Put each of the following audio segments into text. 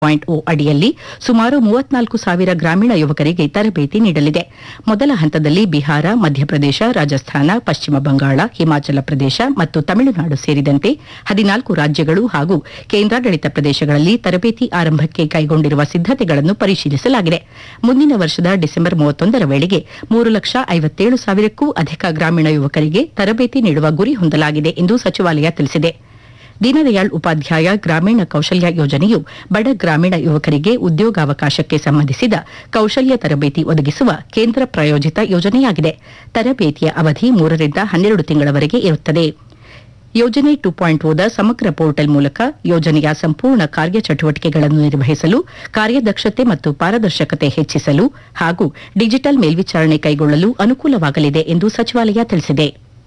point ಓ ಅಡಿಯಲ್ಲಿ ಸುಮಾರು ಮೂವತ್ನಾಲ್ಕು ಸಾವಿರ ಗ್ರಾಮೀಣ ಯುವಕರಿಗೆ ತರಬೇತಿ ನೀಡಲಿದೆ ಮೊದಲ ಹಂತದಲ್ಲಿ ಬಿಹಾರ ಮಧ್ಯಪ್ರದೇಶ ರಾಜಸ್ಥಾನ ಪಶ್ಚಿಮ ಬಂಗಾಳ ಹಿಮಾಚಲ ಪ್ರದೇಶ ಮತ್ತು ತಮಿಳುನಾಡು ಸೇರಿದಂತೆ ಹದಿನಾಲ್ಕು ರಾಜ್ಯಗಳು ಹಾಗೂ ಕೇಂದ್ರಾಡಳಿತ ಪ್ರದೇಶಗಳಲ್ಲಿ ತರಬೇತಿ ಆರಂಭಕ್ಕೆ ಕೈಗೊಂಡಿರುವ ಸಿದ್ದತೆಗಳನ್ನು ಪರಿಶೀಲಿಸಲಾಗಿದೆ ಮುಂದಿನ ವರ್ಷದ ಡಿಸೆಂಬರ್ ಮೂವತ್ತೊಂದರ ವೇಳೆಗೆ ಮೂರು ಲಕ್ಷ ಐವತ್ತೇಳು ಸಾವಿರಕ್ಕೂ ಅಧಿಕ ಗ್ರಾಮೀಣ ಯುವಕರಿಗೆ ತರಬೇತಿ ನೀಡುವ ಗುರಿ ಹೊಂದಲಾಗಿದೆ ಎಂದು ಸಚಿವಾಲಯ ತಿಳಿಸಿದೆ ದೀನದಯಾಳ್ ಉಪಾಧ್ಯಾಯ ಗ್ರಾಮೀಣ ಕೌಶಲ್ಯ ಯೋಜನೆಯು ಬಡ ಗ್ರಾಮೀಣ ಯುವಕರಿಗೆ ಉದ್ಯೋಗಾವಕಾಶಕ್ಕೆ ಸಂಬಂಧಿಸಿದ ಕೌಶಲ್ಯ ತರಬೇತಿ ಒದಗಿಸುವ ಕೇಂದ್ರ ಪ್ರಾಯೋಜಿತ ಯೋಜನೆಯಾಗಿದೆ ತರಬೇತಿಯ ಅವಧಿ ಮೂರರಿಂದ ಹನ್ನೆರಡು ತಿಂಗಳವರೆಗೆ ಇರುತ್ತದೆ ಯೋಜನೆ ಟು ಪಾಯಿಂಟ್ ಓದ ಸಮಗ್ರ ಪೋರ್ಟಲ್ ಮೂಲಕ ಯೋಜನೆಯ ಸಂಪೂರ್ಣ ಕಾರ್ಯಚಟುವಟಿಕೆಗಳನ್ನು ನಿರ್ವಹಿಸಲು ಕಾರ್ಯದಕ್ಷತೆ ಮತ್ತು ಪಾರದರ್ಶಕತೆ ಹೆಚ್ಚಿಸಲು ಹಾಗೂ ಡಿಜಿಟಲ್ ಮೇಲ್ವಿಚಾರಣೆ ಕೈಗೊಳ್ಳಲು ಅನುಕೂಲವಾಗಲಿದೆ ಎಂದು ಸಚಿವಾಲಯ ತಿಳಿಸಿದೆ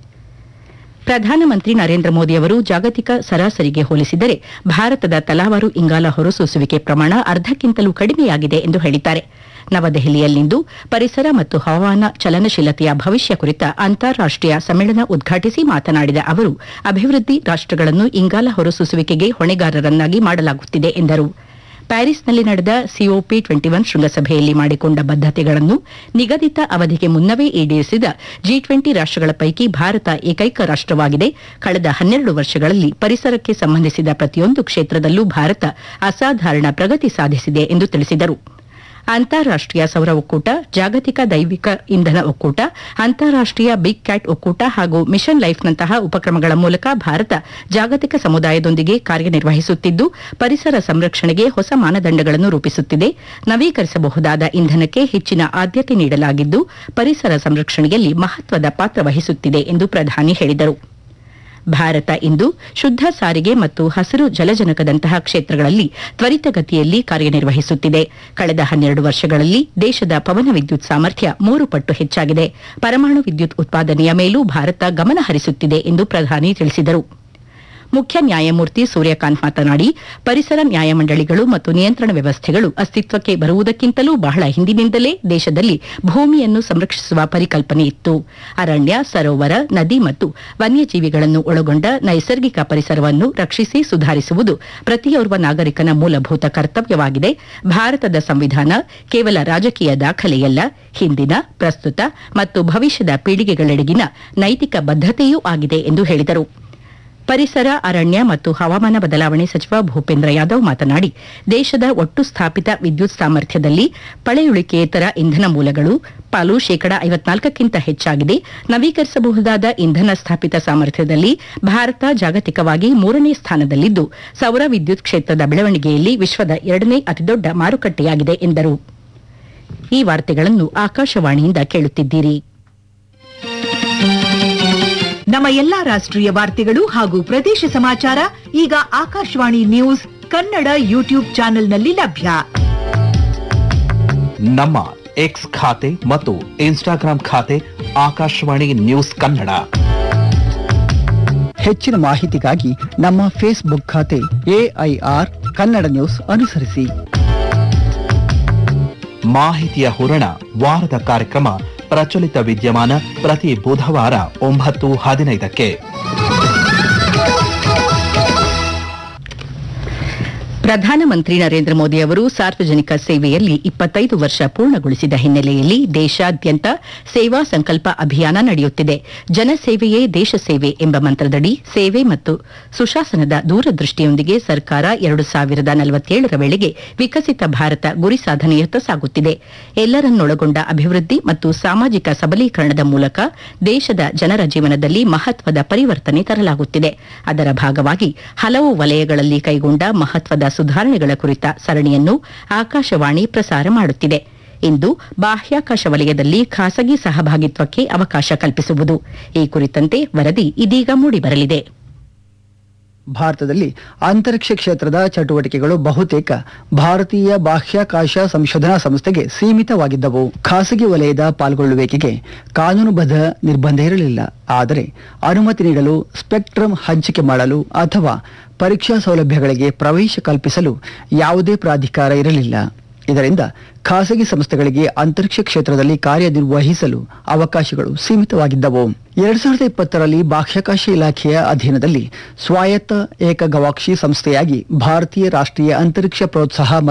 ಪ್ರಧಾನಮಂತ್ರಿ ನರೇಂದ್ರ ಮೋದಿ ಅವರು ಜಾಗತಿಕ ಸರಾಸರಿಗೆ ಹೋಲಿಸಿದರೆ ಭಾರತದ ತಲಾವಾರು ಇಂಗಾಲ ಹೊರಸೂಸುವಿಕೆ ಪ್ರಮಾಣ ಅರ್ಧಕ್ಕಿಂತಲೂ ಕಡಿಮೆಯಾಗಿದೆ ಎಂದು ಹೇಳಿದ್ದಾರೆ ನವದೆಹಲಿಯಲ್ಲಿಂದು ಪರಿಸರ ಮತ್ತು ಹವಾಮಾನ ಚಲನಶೀಲತೆಯ ಭವಿಷ್ಯ ಕುರಿತ ಅಂತಾರಾಷ್ಟೀಯ ಸಮ್ಮೇಳನ ಉದ್ಘಾಟಿಸಿ ಮಾತನಾಡಿದ ಅವರು ಅಭಿವೃದ್ಧಿ ರಾಷ್ಟಗಳನ್ನು ಇಂಗಾಲ ಹೊರಸೂಸುವಿಕೆಗೆ ಹೊಣೆಗಾರರನ್ನಾಗಿ ಮಾಡಲಾಗುತ್ತಿದೆ ಎಂದರು ಪ್ಯಾರಿಸ್ನಲ್ಲಿ ನಡೆದ ಸಿಒಪಿ ಟ್ವೆಂಟಿ ಒನ್ ಶೃಂಗಸಭೆಯಲ್ಲಿ ಮಾಡಿಕೊಂಡ ಬದ್ದತೆಗಳನ್ನು ನಿಗದಿತ ಅವಧಿಗೆ ಮುನ್ನವೇ ಈಡೇರಿಸಿದ ಜಿ ಟ್ವೆಂಟಿ ರಾಷ್ಟಗಳ ಪೈಕಿ ಭಾರತ ಏಕೈಕ ರಾಷ್ಟವಾಗಿದೆ ಕಳೆದ ಹನ್ನೆರಡು ವರ್ಷಗಳಲ್ಲಿ ಪರಿಸರಕ್ಕೆ ಸಂಬಂಧಿಸಿದ ಪ್ರತಿಯೊಂದು ಕ್ಷೇತ್ರದಲ್ಲೂ ಭಾರತ ಅಸಾಧಾರಣ ಪ್ರಗತಿ ಸಾಧಿಸಿದೆ ಎಂದು ತಿಳಿಸಿದರು ಅಂತಾರಾಷ್ಟೀಯ ಸೌರ ಒಕ್ಕೂಟ ಜಾಗತಿಕ ದೈವಿಕ ಇಂಧನ ಒಕ್ಕೂಟ ಅಂತಾರಾಷ್ಟೀಯ ಬಿಗ್ ಕ್ಯಾಟ್ ಒಕ್ಕೂಟ ಹಾಗೂ ಮಿಷನ್ ಲೈಫ್ನಂತಹ ಉಪಕ್ರಮಗಳ ಮೂಲಕ ಭಾರತ ಜಾಗತಿಕ ಸಮುದಾಯದೊಂದಿಗೆ ಕಾರ್ಯನಿರ್ವಹಿಸುತ್ತಿದ್ದು ಪರಿಸರ ಸಂರಕ್ಷಣೆಗೆ ಹೊಸ ಮಾನದಂಡಗಳನ್ನು ರೂಪಿಸುತ್ತಿದೆ ನವೀಕರಿಸಬಹುದಾದ ಇಂಧನಕ್ಕೆ ಹೆಚ್ಚಿನ ಆದ್ಯತೆ ನೀಡಲಾಗಿದ್ದು ಪರಿಸರ ಸಂರಕ್ಷಣೆಯಲ್ಲಿ ಮಹತ್ವದ ಪಾತ್ರ ವಹಿಸುತ್ತಿದೆ ಎಂದು ಪ್ರಧಾನಿ ಹೇಳಿದರು ಭಾರತ ಇಂದು ಶುದ್ದ ಸಾರಿಗೆ ಮತ್ತು ಹಸಿರು ಜಲಜನಕದಂತಹ ಕ್ಷೇತ್ರಗಳಲ್ಲಿ ತ್ವರಿತಗತಿಯಲ್ಲಿ ಕಾರ್ಯನಿರ್ವಹಿಸುತ್ತಿದೆ ಕಳೆದ ಹನ್ನೆರಡು ವರ್ಷಗಳಲ್ಲಿ ದೇಶದ ಪವನ ವಿದ್ಯುತ್ ಸಾಮರ್ಥ್ಯ ಮೂರು ಪಟ್ಟು ಹೆಚ್ಚಾಗಿದೆ ಪರಮಾಣು ವಿದ್ಯುತ್ ಉತ್ಪಾದನೆಯ ಮೇಲೂ ಭಾರತ ಗಮನ ಹರಿಸುತ್ತಿದೆ ಎಂದು ಪ್ರಧಾನಿ ತಿಳಿಸಿದರು ಮುಖ್ಯ ನ್ಯಾಯಮೂರ್ತಿ ಸೂರ್ಯಕಾಂತ್ ಮಾತನಾಡಿ ಪರಿಸರ ನ್ಯಾಯಮಂಡಳಿಗಳು ಮತ್ತು ನಿಯಂತ್ರಣ ವ್ಯವಸ್ಥೆಗಳು ಅಸ್ತಿತ್ವಕ್ಕೆ ಬರುವುದಕ್ಕಿಂತಲೂ ಬಹಳ ಹಿಂದಿನಿಂದಲೇ ದೇಶದಲ್ಲಿ ಭೂಮಿಯನ್ನು ಸಂರಕ್ಷಿಸುವ ಪರಿಕಲ್ಪನೆ ಇತ್ತು ಅರಣ್ಯ ಸರೋವರ ನದಿ ಮತ್ತು ವನ್ಯಜೀವಿಗಳನ್ನು ಒಳಗೊಂಡ ನೈಸರ್ಗಿಕ ಪರಿಸರವನ್ನು ರಕ್ಷಿಸಿ ಸುಧಾರಿಸುವುದು ಪ್ರತಿಯೋರ್ವ ನಾಗರಿಕನ ಮೂಲಭೂತ ಕರ್ತವ್ಯವಾಗಿದೆ ಭಾರತದ ಸಂವಿಧಾನ ಕೇವಲ ರಾಜಕೀಯ ದಾಖಲೆಯಲ್ಲ ಹಿಂದಿನ ಪ್ರಸ್ತುತ ಮತ್ತು ಭವಿಷ್ಯದ ಪೀಳಿಗೆಗಳೆಡೆಗಿನ ನೈತಿಕ ಬದ್ಧತೆಯೂ ಆಗಿದೆ ಎಂದು ಹೇಳಿದರು ಪರಿಸರ ಅರಣ್ಯ ಮತ್ತು ಹವಾಮಾನ ಬದಲಾವಣೆ ಸಚಿವ ಭೂಪೇಂದ್ರ ಯಾದವ್ ಮಾತನಾಡಿ ದೇಶದ ಒಟ್ಟು ಸ್ಥಾಪಿತ ವಿದ್ಯುತ್ ಸಾಮರ್ಥ್ಯದಲ್ಲಿ ಪಳೆಯುಳಿಕೆಯೇತರ ಇಂಧನ ಮೂಲಗಳು ಪಾಲು ಶೇಕಡಾ ಐವತ್ನಾಲ್ಕಕ್ಕಿಂತ ಹೆಚ್ಚಾಗಿದೆ ನವೀಕರಿಸಬಹುದಾದ ಇಂಧನ ಸ್ಥಾಪಿತ ಸಾಮರ್ಥ್ಯದಲ್ಲಿ ಭಾರತ ಜಾಗತಿಕವಾಗಿ ಮೂರನೇ ಸ್ಥಾನದಲ್ಲಿದ್ದು ಸೌರ ವಿದ್ಯುತ್ ಕ್ಷೇತ್ರದ ಬೆಳವಣಿಗೆಯಲ್ಲಿ ವಿಶ್ವದ ಎರಡನೇ ಅತಿದೊಡ್ಡ ಮಾರುಕಟ್ಟೆಯಾಗಿದೆ ಎಂದರು ಈ ವಾರ್ತೆಗಳನ್ನು ಆಕಾಶವಾಣಿಯಿಂದ ಕೇಳುತ್ತಿದ್ದೀರಿ ನಮ್ಮ ಎಲ್ಲಾ ರಾಷ್ಟ್ರೀಯ ವಾರ್ತೆಗಳು ಹಾಗೂ ಪ್ರದೇಶ ಸಮಾಚಾರ ಈಗ ಆಕಾಶವಾಣಿ ನ್ಯೂಸ್ ಕನ್ನಡ ಯೂಟ್ಯೂಬ್ ಚಾನೆಲ್ನಲ್ಲಿ ಲಭ್ಯ ನಮ್ಮ ಎಕ್ಸ್ ಖಾತೆ ಮತ್ತು ಇನ್ಸ್ಟಾಗ್ರಾಂ ಖಾತೆ ಆಕಾಶವಾಣಿ ನ್ಯೂಸ್ ಕನ್ನಡ ಹೆಚ್ಚಿನ ಮಾಹಿತಿಗಾಗಿ ನಮ್ಮ ಫೇಸ್ಬುಕ್ ಖಾತೆ ಎಐಆರ್ ಕನ್ನಡ ನ್ಯೂಸ್ ಅನುಸರಿಸಿ ಮಾಹಿತಿಯ ಹೂರಣ ವಾರದ ಕಾರ್ಯಕ್ರಮ ಪ್ರಚಲಿತ ವಿದ್ಯಮಾನ ಪ್ರತಿ ಬುಧವಾರ ಒಂಬತ್ತು ಹದಿನೈದಕ್ಕೆ ಪ್ರಧಾನಮಂತ್ರಿ ನರೇಂದ್ರ ಮೋದಿ ಅವರು ಸಾರ್ವಜನಿಕ ಸೇವೆಯಲ್ಲಿ ಇಪ್ಪತ್ತೈದು ವರ್ಷ ಪೂರ್ಣಗೊಳಿಸಿದ ಹಿನ್ನೆಲೆಯಲ್ಲಿ ದೇಶಾದ್ಯಂತ ಸೇವಾ ಸಂಕಲ್ಪ ಅಭಿಯಾನ ನಡೆಯುತ್ತಿದೆ ಜನಸೇವೆಯೇ ದೇಶ ಸೇವೆ ಎಂಬ ಮಂತ್ರದಡಿ ಸೇವೆ ಮತ್ತು ಸುಶಾಸನದ ದೂರದೃಷ್ಟಿಯೊಂದಿಗೆ ಸರ್ಕಾರ ಎರಡು ಸಾವಿರದ ನಲವತ್ತೇಳರ ವೇಳೆಗೆ ವಿಕಸಿತ ಭಾರತ ಗುರಿ ಸಾಧನೆಯತ್ತ ಸಾಗುತ್ತಿದೆ ಎಲ್ಲರನ್ನೊಳಗೊಂಡ ಅಭಿವೃದ್ಧಿ ಮತ್ತು ಸಾಮಾಜಿಕ ಸಬಲೀಕರಣದ ಮೂಲಕ ದೇಶದ ಜನರ ಜೀವನದಲ್ಲಿ ಮಹತ್ವದ ಪರಿವರ್ತನೆ ತರಲಾಗುತ್ತಿದೆ ಅದರ ಭಾಗವಾಗಿ ಹಲವು ವಲಯಗಳಲ್ಲಿ ಕೈಗೊಂಡ ಮಹತ್ವದ ಸುಧಾರಣೆಗಳ ಕುರಿತ ಸರಣಿಯನ್ನು ಆಕಾಶವಾಣಿ ಪ್ರಸಾರ ಮಾಡುತ್ತಿದೆ ಇಂದು ಬಾಹ್ಯಾಕಾಶ ವಲಯದಲ್ಲಿ ಖಾಸಗಿ ಸಹಭಾಗಿತ್ವಕ್ಕೆ ಅವಕಾಶ ಕಲ್ಪಿಸುವುದು ಈ ಕುರಿತಂತೆ ವರದಿ ಇದೀಗ ಮೂಡಿಬರಲಿದೆ ಭಾರತದಲ್ಲಿ ಅಂತರಿಕ್ಷ ಕ್ಷೇತ್ರದ ಚಟುವಟಿಕೆಗಳು ಬಹುತೇಕ ಭಾರತೀಯ ಬಾಹ್ಯಾಕಾಶ ಸಂಶೋಧನಾ ಸಂಸ್ಥೆಗೆ ಸೀಮಿತವಾಗಿದ್ದವು ಖಾಸಗಿ ವಲಯದ ಪಾಲ್ಗೊಳ್ಳುವಿಕೆಗೆ ಕಾನೂನುಬದ್ಧ ನಿರ್ಬಂಧ ಇರಲಿಲ್ಲ ಆದರೆ ಅನುಮತಿ ನೀಡಲು ಸ್ಪೆಕ್ಟ್ರಮ್ ಹಂಚಿಕೆ ಮಾಡಲು ಅಥವಾ ಪರೀಕ್ಷಾ ಸೌಲಭ್ಯಗಳಿಗೆ ಪ್ರವೇಶ ಕಲ್ಪಿಸಲು ಯಾವುದೇ ಪ್ರಾಧಿಕಾರ ಇರಲಿಲ್ಲ ಇದರಿಂದ ಖಾಸಗಿ ಸಂಸ್ಥೆಗಳಿಗೆ ಅಂತರಿಕ್ಷ ಕ್ಷೇತ್ರದಲ್ಲಿ ಕಾರ್ಯನಿರ್ವಹಿಸಲು ಅವಕಾಶಗಳು ಸೀಮಿತವಾಗಿದ್ದವು ಎರಡ್ ಸಾವಿರದ ಇಪ್ಪತ್ತರಲ್ಲಿ ಬಾಹ್ಯಾಕಾಶ ಇಲಾಖೆಯ ಅಧೀನದಲ್ಲಿ ಸ್ವಾಯತ್ತ ಏಕ ಗವಾಕ್ಷಿ ಸಂಸ್ಥೆಯಾಗಿ ಭಾರತೀಯ ರಾಷ್ಟ್ರೀಯ ಅಂತರಿಕ್ಷ ಪ್ರೋತ್ಸಾಹ